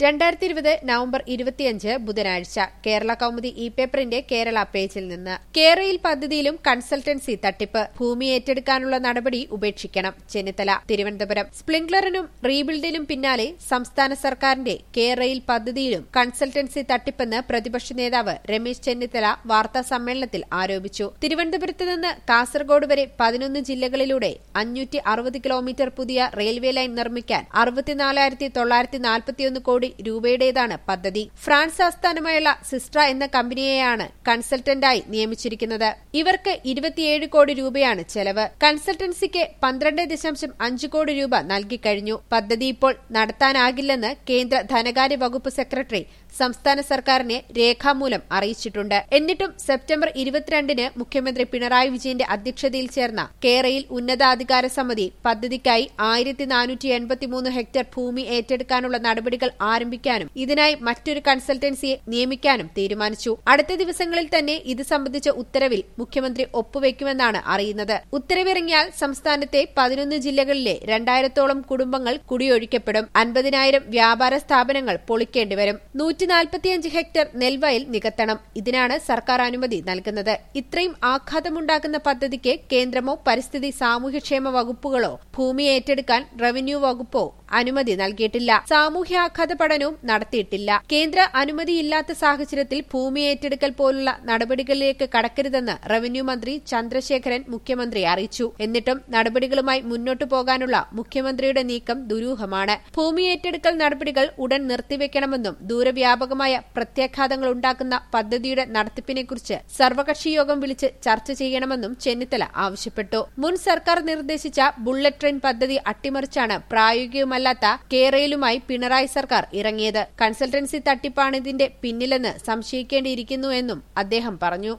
രണ്ടായിരത്തി ഇരുപത് നവംബർ ഇരുപത്തിയഞ്ച് ബുധനാഴ്ച കേരള കൗമുദി ഇ പേപ്പറിന്റെ കേരള പേജിൽ നിന്ന് കേരയിൽ പദ്ധതിയിലും കൺസൾട്ടൻസി തട്ടിപ്പ് ഭൂമി ഏറ്റെടുക്കാനുള്ള നടപടി ഉപേക്ഷിക്കണം ചെന്നിത്തല തിരുവനന്തപുരം സ്പ്രിംഗ്ലറിനും റീബിൽഡിനും പിന്നാലെ സംസ്ഥാന സർക്കാരിന്റെ കേരയിൽ പദ്ധതിയിലും കൺസൾട്ടൻസി തട്ടിപ്പെന്ന് പ്രതിപക്ഷ നേതാവ് രമേശ് ചെന്നിത്തല വാർത്താ സമ്മേളനത്തിൽ ആരോപിച്ചു തിരുവനന്തപുരത്ത് നിന്ന് കാസർഗോഡ് വരെ പതിനൊന്ന് ജില്ലകളിലൂടെ അഞ്ഞൂറ്റി അറുപത് കിലോമീറ്റർ പുതിയ റെയിൽവേ ലൈൻ നിർമ്മിക്കാൻ അറുപത്തിനാലായിരത്തി തൊള്ളായിരത്തി നാൽപ്പത്തിയൊന്ന് കോടി രൂപയുടേതാണ് പദ്ധതി ഫ്രാൻസ് ആസ്ഥാനമായുള്ള സിസ്ട്ര എന്ന കമ്പനിയെയാണ് കൺസൾട്ടന്റായി നിയമിച്ചിരിക്കുന്നത് ഇവർക്ക് ഇരുപത്തിയേഴ് കോടി രൂപയാണ് ചെലവ് കൺസൾട്ടൻസിക്ക് പന്ത്രണ്ട് ദശാംശം അഞ്ച് കോടി രൂപ നൽകിക്കഴിഞ്ഞു പദ്ധതി ഇപ്പോൾ നടത്താനാകില്ലെന്ന് കേന്ദ്ര ധനകാര്യ വകുപ്പ് സെക്രട്ടറി സംസ്ഥാന സർക്കാരിനെ രേഖാമൂലം അറിയിച്ചിട്ടുണ്ട് എന്നിട്ടും സെപ്റ്റംബർ ഇരുപത്തിരണ്ടിന് മുഖ്യമന്ത്രി പിണറായി വിജയന്റെ അധ്യക്ഷതയിൽ ചേർന്ന കേരയിൽ ഉന്നതാധികാര സമിതി പദ്ധതിക്കായി ആയിരത്തി നാനൂറ്റി എൺപത്തിമൂന്ന് ഹെക്ടർ ഭൂമി ഏറ്റെടുക്കാനുള്ള നടപടികൾ ആരംഭിക്കാനും ഇതിനായി മറ്റൊരു കൺസൾട്ടൻസിയെ നിയമിക്കാനും തീരുമാനിച്ചു അടുത്ത ദിവസങ്ങളിൽ തന്നെ ഇത് സംബന്ധിച്ച ഉത്തരവിൽ മുഖ്യമന്ത്രി ഒപ്പുവെക്കുമെന്നാണ് അറിയുന്നത് ഉത്തരവിറങ്ങിയാൽ സംസ്ഥാനത്തെ പതിനൊന്ന് ജില്ലകളിലെ രണ്ടായിരത്തോളം കുടുംബങ്ങൾ കുടിയൊഴിക്കപ്പെടും അൻപതിനായിരം വ്യാപാര സ്ഥാപനങ്ങൾ പൊളിക്കേണ്ടിവരും നൂറ്റി നാൽപ്പത്തിയഞ്ച് ഹെക്ടർ നെൽവയൽ നികത്തണം ഇതിനാണ് സർക്കാർ അനുമതി നൽകുന്നത് ഇത്രയും ആഘാതമുണ്ടാക്കുന്ന പദ്ധതിക്ക് കേന്ദ്രമോ പരിസ്ഥിതി സാമൂഹ്യക്ഷേമ വകുപ്പുകളോ ഭൂമി ഏറ്റെടുക്കാൻ റവന്യൂ വകുപ്പോ അനുമതി നൽകിയിട്ടില്ല സാമൂഹ്യാഘാത പഠനവും നടത്തിയിട്ടില്ല കേന്ദ്ര അനുമതിയില്ലാത്ത സാഹചര്യത്തിൽ ഭൂമി ഏറ്റെടുക്കൽ പോലുള്ള നടപടികളിലേക്ക് കടക്കരുതെന്ന് റവന്യൂ മന്ത്രി ചന്ദ്രശേഖരൻ മുഖ്യമന്ത്രിയെ അറിയിച്ചു എന്നിട്ടും നടപടികളുമായി മുന്നോട്ടു പോകാനുള്ള മുഖ്യമന്ത്രിയുടെ നീക്കം ദുരൂഹമാണ് ഭൂമി ഏറ്റെടുക്കൽ നടപടികൾ ഉടൻ നിർത്തിവെക്കണമെന്നും ദൂരവ്യാപകമായ പ്രത്യാഘാതങ്ങൾ ഉണ്ടാക്കുന്ന പദ്ധതിയുടെ നടത്തിപ്പിനെക്കുറിച്ച് സർവകക്ഷി യോഗം വിളിച്ച് ചർച്ച ചെയ്യണമെന്നും ചെന്നിത്തല ആവശ്യപ്പെട്ടു മുൻ സർക്കാർ നിർദ്ദേശിച്ച ബുള്ളറ്റ് ട്രെയിൻ പദ്ധതി അട്ടിമറിച്ചാണ് പ്രായോഗികമല്ലാത്ത കേരളയിലുമായി പിണറായി സർക്കാർ ഇറങ്ങിയത് കൺസൾട്ടൻസി തട്ടിപ്പാണിതിന്റെ പിന്നിലെന്ന് സംശയിക്കേണ്ടിയിരിക്കുന്നുവെന്നും അദ്ദേഹം പറഞ്ഞു